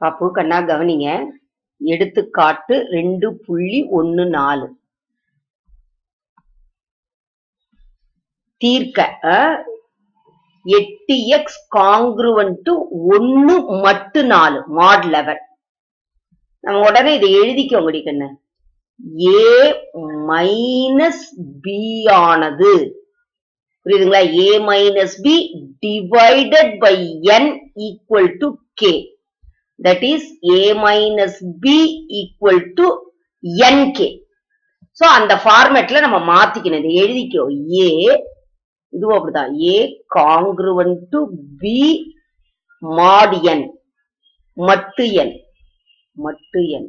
பாப்பு கண்ணா கவனிங்க எடுத்துக்காட்டு ரெண்டு புள்ளி ஒன்னு நாலு தீர்க்க எட்டு எக்ஸ் காங்குருவன் டு ஒன்னு மட்டு நாலு மாட் லெவன் நம்ம உடனே இதை எழுதிக்கோங்கடி கண்ணு ஏ மைனஸ் பி ஆனது புரியுதுங்களா A minus B divided by N equal to K that is A minus B equal to N K so அந்த ஃபார்மேட்ல நம்ம மாத்திக்கணும் இதை எழுதிக்கோ ஏ இதுவும் அப்படிதான் ஏ காங்குருவன் டு பி மாட் என் மட்டு என் மட்டு என்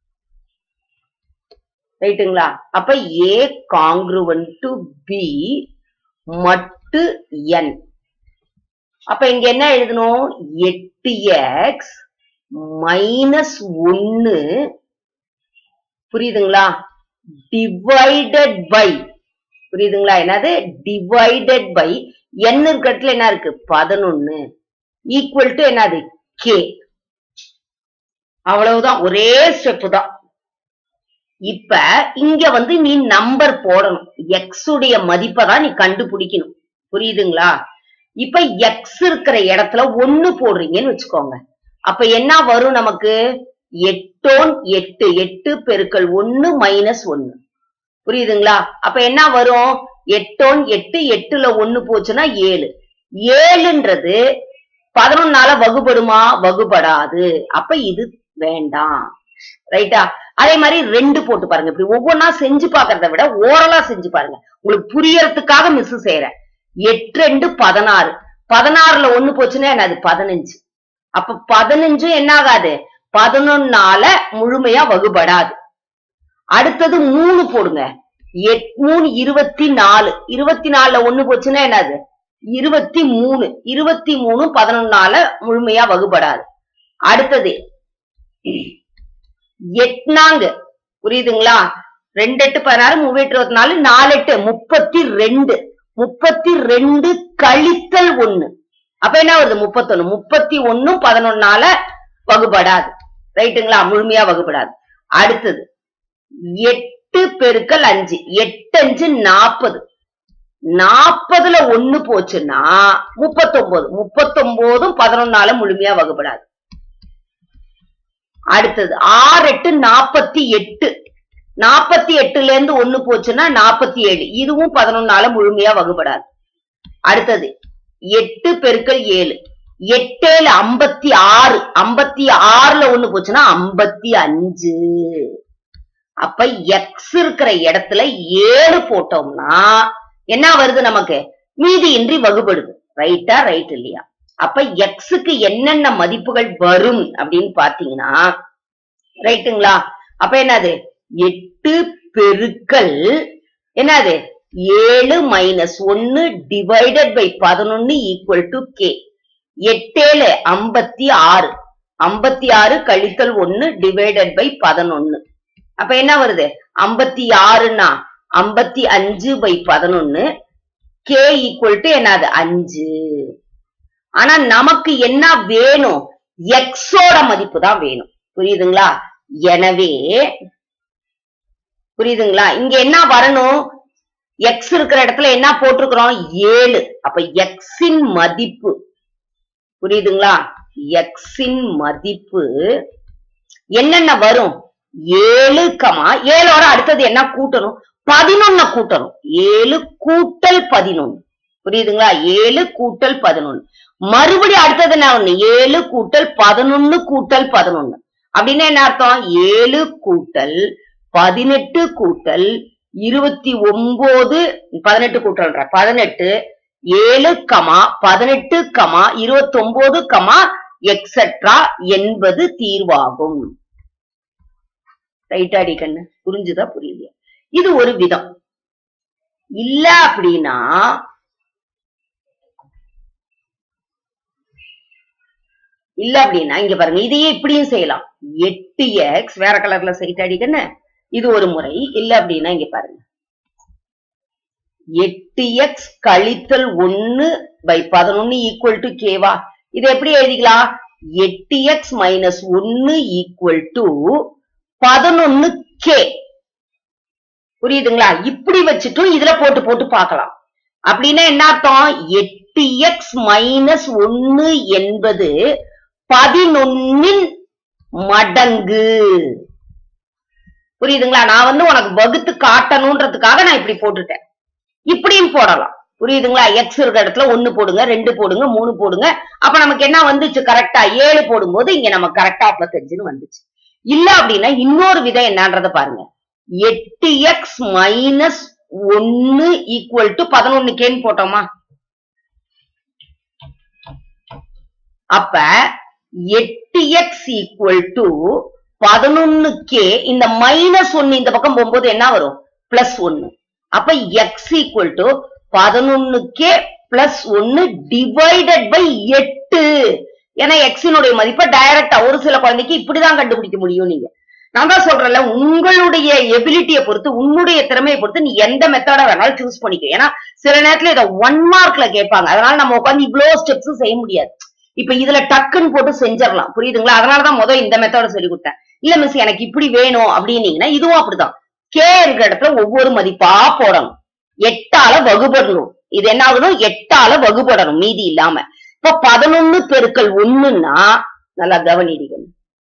ரைட்டுங்களா அப்ப ஏ காங்குருவன் டு பி மட்டு என் அப்ப இங்க என்ன எழுதணும் எட்டு எக்ஸ் மைனஸ் ஒன்னு புரியுதுங்களா டிவைடட் பை புரியுதுங்களா என்னது டிவைடட் பை n இருக்கிறதுல என்ன இருக்கு பதினொன்னு ஈக்குவல் டு என்னது கே அவ்வளவுதான் ஒரே ஸ்டெப் தான் இப்ப இங்க வந்து நீ நம்பர் போடணும் எக்ஸ் உடைய மதிப்பை தான் நீ கண்டுபிடிக்கணும் புரியுதுங்களா இப்ப எக்ஸ் இருக்கிற இடத்துல ஒன்னு போடுறீங்கன்னு வச்சுக்கோங்க அப்ப என்ன வரும் நமக்கு எட்டோன் எட்டு எட்டு பெருக்கல் ஒன்னு மைனஸ் ஒன்னு புரியுதுங்களா அப்ப என்ன வரும் எட்டோன் எட்டு எட்டுல ஒண்ணு போச்சுன்னா ஏழு ஏழுன்றது பதினொன்னால வகுபடுமா வகுபடாது அப்ப இது வேண்டாம் ரைட்டா அதே மாதிரி ரெண்டு போட்டு பாருங்க இப்படி ஒவ்வொன்னா செஞ்சு பாக்குறத விட ஓரலா செஞ்சு பாருங்க உங்களுக்கு புரியறதுக்காக மிஸ் செய்யறேன் எட்டு ரெண்டு பதினாறு பதினாறுல ஒண்ணு போச்சுன்னா என்னது பதினஞ்சு அப்ப பதினஞ்சும் என்ன ஆகாது பதினொன்னால முழுமையா வகுபடாது அடுத்தது மூணு போடுங்க எட் மூணு இருபத்தி நாலு இருபத்தி நாலுல ஒண்ணு போச்சுன்னா என்னது இருபத்தி மூணு இருபத்தி மூணு பதினொன்னால முழுமையா வகுபடாது அடுத்தது எட்னாங்கு புரியுதுங்களா ரெண்டு எட்டு பதினாறு மூணு எட்டு இருபத்தி நாலு நாலு எட்டு முப்பத்தி ரெண்டு முப்பத்தி ரெண்டு கழித்தல் ஒண்ணு அப்ப என்ன வருது முப்பத்தொன்னு முப்பத்தி ஒண்ணும் பதினொன்னால வகுபடாது ரைட்டுங்களா முழுமையா வகுபடாது அடுத்தது எட்டு பெருக்கல் அஞ்சு எட்டு அஞ்சு நாற்பது நாற்பதுல ஒண்ணு போச்சுன்னா முப்பத்தொன்பது முப்பத்தொன்பதும் பதினொன்னால முழுமையா வகுபடாது அடுத்தது ஆறு எட்டு நாற்பத்தி எட்டு நாற்பத்தி எட்டுல இருந்து ஒண்ணு போச்சுன்னா நாற்பத்தி ஏழு இதுவும் பதினொன்னால முழுமையா வகுபடாது அடுத்தது எட்டு பெருக்கல் ஏழு எட்டேழு ஐம்பத்தி ஆறு ஐம்பத்தி ஆறுல ஒண்ணு போச்சுன்னா ஐம்பத்தி அஞ்சு அப்ப எக்ஸ் இருக்கிற இடத்துல ஏழு போட்டோம்னா என்ன வருது நமக்கு மீதியின்றி வகுபடுது ரைட்டா ரைட் இல்லையா அப்ப எக்ஸுக்கு என்னென்ன மதிப்புகள் வரும் அப்படின்னு பாத்தீங்கன்னா ரைட்டுங்களா அப்ப என்னது எட்டு பெருக்கல் என்னது ஏழு மைனஸ் ஒன்னு டிவைடட் பை பதினொன்னு ஈக்குவல் டு கே எட்டேழு ஐம்பத்தி ஆறு ஐம்பத்தி ஆறு கழித்தல் ஒன்னு டிவைடட் பை பதினொன்னு அப்ப என்ன வருது ஐம்பத்தி ஆறுனா ஐம்பத்தி அஞ்சு பை பதினொன்னு கே ஈக்குவல் டு என்னது அஞ்சு ஆனா நமக்கு என்ன வேணும் எக்ஸோட மதிப்பு தான் வேணும் புரியுதுங்களா எனவே புரியுதுங்களா இங்க என்ன வரணும் எக்ஸ் இருக்கிற இடத்துல என்ன போட்டிருக்கிறோம் ஏழு அப்ப எக்ஸின் மதிப்பு புரியுதுங்களா எக்ஸின் மதிப்பு என்னென்ன வரும் ஏழு கமா ஏழோட அடுத்தது என்ன கூட்டணும் பதினொன்ன கூட்டணும் ஏழு கூட்டல் பதினொன்னு புரியுதுங்களா ஏழு கூட்டல் பதினொன்னு மறுபடியும் அடுத்தது என்ன ஒண்ணு ஏழு கூட்டல் பதினொன்னு கூட்டல் பதினொன்னு அப்படின்னா என்ன அர்த்தம் ஏழு கூட்டல் பதினெட்டு கூட்டல் இருபத்தி ஒன்பது பதினெட்டு கூட்டல்ன்ற பதினெட்டு ஏழு கமா பதினெட்டு கமா இருபத்தி ஒன்பது கமா எக்ஸெட்ரா என்பது தீர்வாகும் ரைட்டாடி கண்ணு புரிஞ்சுதா புரியலையா இது ஒரு விதம் இல்ல அப்படின்னா இல்ல அப்படின்னா இங்க பாருங்க இதையே இப்படியும் செய்யலாம் எட்டு எக்ஸ் வேற கலர்ல சைட் அடிக்கன்னு இது ஒரு முறை இல்ல அப்படின்னா இங்க பாருங்க எட்டு எக்ஸ் கழித்தல் ஒன்னு பை பதினொன்னு ஈக்குவல் டு கேவா இது எப்படி எழுதிக்கலாம் எட்டு எக்ஸ் மைனஸ் ஒன்னு ஈக்குவல் டு பதினொன்னு கே புரியுதுங்களா இப்படி வச்சுட்டும் இதுல போட்டு போட்டு பார்க்கலாம் அப்படின்னா என்ன அர்த்தம் எட்டு எக்ஸ் மைனஸ் ஒன்னு என்பது பதினொன்னின் மடங்கு புரியுதுங்களா நான் வந்து உனக்கு வகுத்து காட்டணும்ன்றதுக்காக நான் இப்படி போட்டுட்டேன் இப்படியும் போடலாம் புரியுதுங்களா எக்ஸ் இருக்கிற இடத்துல ஒன்னு போடுங்க ரெண்டு போடுங்க மூணு போடுங்க அப்ப நமக்கு என்ன வந்துச்சு கரெக்டா ஏழு போடும்போது இங்க நம்ம கரெக்டா முப்பத்தஞ்சுன்னு வந்துச்சு இல்ல அப்படின்னா இன்னொரு விதம் என்னன்றத பாருங்க எட்டு எக்ஸ் மைனஸ் ஒன்னு ஈக்குவல் டு பதினொன்னு கேன்னு போட்டோமா அப்ப எட்டு எக்ஸ் ஈக்குவல் டு பதினொன்னு கே இந்த மைனஸ் ஒன்னு இந்த பக்கம் போகும்போது என்ன வரும் பிளஸ் ஒன்னு அப்ப எக்ஸ் ஈக்குவல் டு பதினொன்னு கே பிளஸ் ஒன்னு டிவைடட் பை எட்டு ஏன்னா எக்ஸினுடைய மதிப்பை டைரக்டா ஒரு சில குழந்தைக்கு இப்படிதான் கண்டுபிடிக்க முடியும் நீங்க நான் தான் சொல்றேன்ல உங்களுடைய எபிலிட்டியை பொறுத்து உன்னுடைய திறமையை பொறுத்து நீ எந்த மெத்தட வேணாலும் சூஸ் பண்ணிக்க ஏன்னா சில நேரத்துல இதை ஒன் மார்க்ல கேட்பாங்க அதனால நம்ம உட்காந்து இவ்வளவு ஸ்டெப்ஸ் செய்ய முடியாது இப்ப இதுல டக்குன்னு போட்டு செஞ்சிடலாம் புரியுதுங்களா அதனாலதான் முதல் இந்த மெத்தட சொல்லி கொடுத்தேன் இல்ல மிஸ் எனக்கு இப்படி வேணும் அப்படின்னீங்கன்னா இதுவும் அப்படிதான் கே இருக்கிற இடத்துல ஒவ்வொரு மதிப்பா போடணும் எட்டால வகுபடணும் இது என்ன ஆகணும் எட்டால வகுபடணும் மீதி இல்லாம இப்ப பதினொன்னு பெருக்கல் ஒண்ணுன்னா நல்லா கவனிடிகள்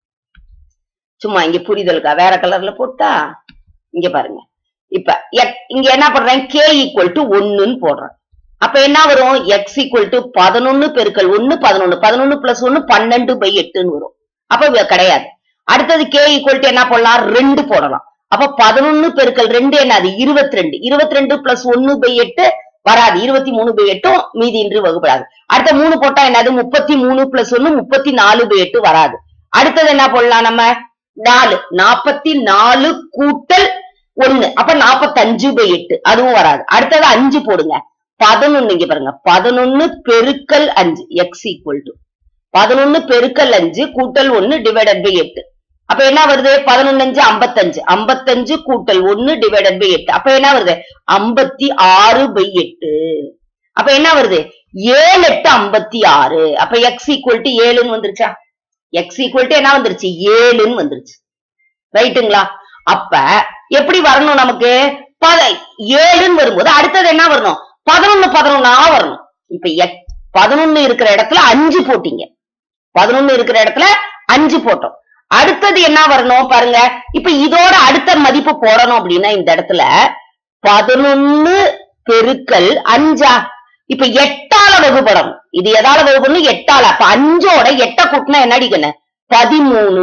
சும்மா இங்க புரிதலுக்கா வேற கலர்ல போட்டா இங்க பாருங்க இப்ப எக்- இங்க என்ன பண்றேன் கே ஈக்குவல் டு ஒன்னுன்னு போடுறேன் அப்ப என்ன வரும் எக்ஸ் ஈக்குவல் டு பதினொன்னு பெருக்கல் ஒன்னு பதினொன்னு பதினொன்னு பிளஸ் ஒன்னு பன்னெண்டு பை எட்டுன்னு வரும் அப்ப இது கிடையாது அடுத்தது கே ஈக்குவல் டு என்ன போடலாம் ரெண்டு போடலாம் அப்ப பதினொன்னு பெருக்கல் ரெண்டு என்னது இருபத்தி ரெண்டு இருபத்தி ரெண்டு பிளஸ் ஒன்னு பை எட்டு வராது இருபத்தி மூணு பை எட்டும் மீதி இன்று வகுப்படாது அடுத்த மூணு போட்டா என்னது முப்பத்தி மூணு பிளஸ் ஒன்னு முப்பத்தி நாலு பை எட்டு வராது அடுத்தது என்ன போடலாம் நம்ம நாலு நாற்பத்தி நாலு கூட்டல் ஒண்ணு அப்ப நாற்பத்தஞ்சு பை எட்டு அதுவும் வராது அடுத்தது அஞ்சு போடுங்க பதினொன்னு இங்க பாருங்க பதினொன்னு பெருக்கல் அஞ்சு எக்ஸ் ஈக்குவல் டு பதினொன்னு பெருக்கல் அஞ்சு கூட்டல் ஒன்னு டிவைடட் பை எட்டு அப்ப என்ன வருது பதினொன்னு அஞ்சு ஐம்பத்தஞ்சு ஐம்பத்தஞ்சு கூட்டல் ஒன்னு டிவைடட் பை எட்டு அப்ப என்ன வருது ஐம்பத்தி ஆறு பை எட்டு அப்ப என்ன வருது ஏழு எட்டு ஐம்பத்தி ஆறு அப்ப எக்ஸ் ஈக்குவல் டு ஏழுன்னு வந்துருச்சா எக்ஸ் ஈக்குவல் டு என்ன வந்துருச்சு ஏழுன்னு வந்துருச்சு ரைட்டுங்களா அப்ப எப்படி வரணும் நமக்கு பத ஏழுன்னு வரும்போது அடுத்தது என்ன வரணும் பதினொன்னு பதினொன்னா வரணும் இப்ப எக்- பதினொன்னு இருக்கிற இடத்துல அஞ்சு போட்டீங்க பதினொன்னு இருக்கிற இடத்துல அஞ்சு போட்டோம் அடுத்தது என்ன வரணும் பாருங்க இப்ப இதோட அடுத்த மதிப்பு போடணும் அப்படின்னா இந்த இடத்துல பதினொன்னு பெருக்கல் அஞ்சா இப்ப எட்டால வகுப்படணும் இது எதால வகுப்படணும் எட்டால அப்ப அஞ்சோட எட்ட கூட்டினா என்ன அடிக்கணும் பதிமூணு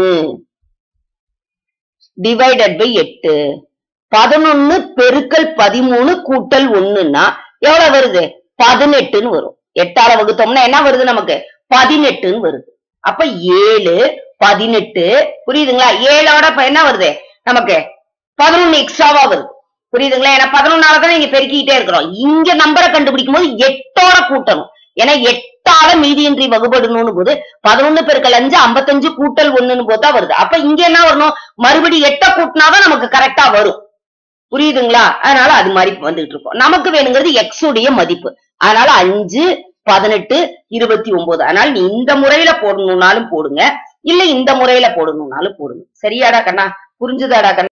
டிவைடட் பை எட்டு பதினொன்னு பெருக்கல் பதிமூணு கூட்டல் ஒண்ணுன்னா எவ்வளவு வருது பதினெட்டுன்னு வரும் எட்டால வகுத்தோம்னா என்ன வருது நமக்கு பதினெட்டுன்னு வருது அப்ப ஏழு பதினெட்டு புரியுதுங்களா ஏழோட இப்ப என்ன வருது நமக்கு பதினொன்னு எக்ஸ்ட்ராவா வருது புரியுதுங்களா ஏன்னா பதினொன்னால தான் இங்க பெருக்கிட்டே இருக்கிறோம் இங்க நம்பரை கண்டுபிடிக்கும் போது எட்டோட கூட்டணும் ஏன்னா எட்டால மீதியின்றி வகுபடணும்னு போது பதினொன்னு பெருக்கல் அஞ்சு ஐம்பத்தஞ்சு கூட்டல் ஒண்ணுன்னு போதா வருது அப்ப இங்க என்ன வரணும் மறுபடி எட்ட கூட்டினாதான் நமக்கு கரெக்டா வரும் புரியுதுங்களா அதனால அது மாதிரி வந்துட்டு இருக்கோம் நமக்கு வேணுங்கிறது எக்ஸ் உடைய மதிப்பு அதனால அஞ்சு பதினெட்டு இருபத்தி ஒன்பது அதனால நீ இந்த முறையில போடணும்னாலும் போடுங்க இல்ல இந்த முறையில போடணும்னாலும் போடுங்க சரியாடா கண்ணா புரிஞ்சுதாடா கண்ணா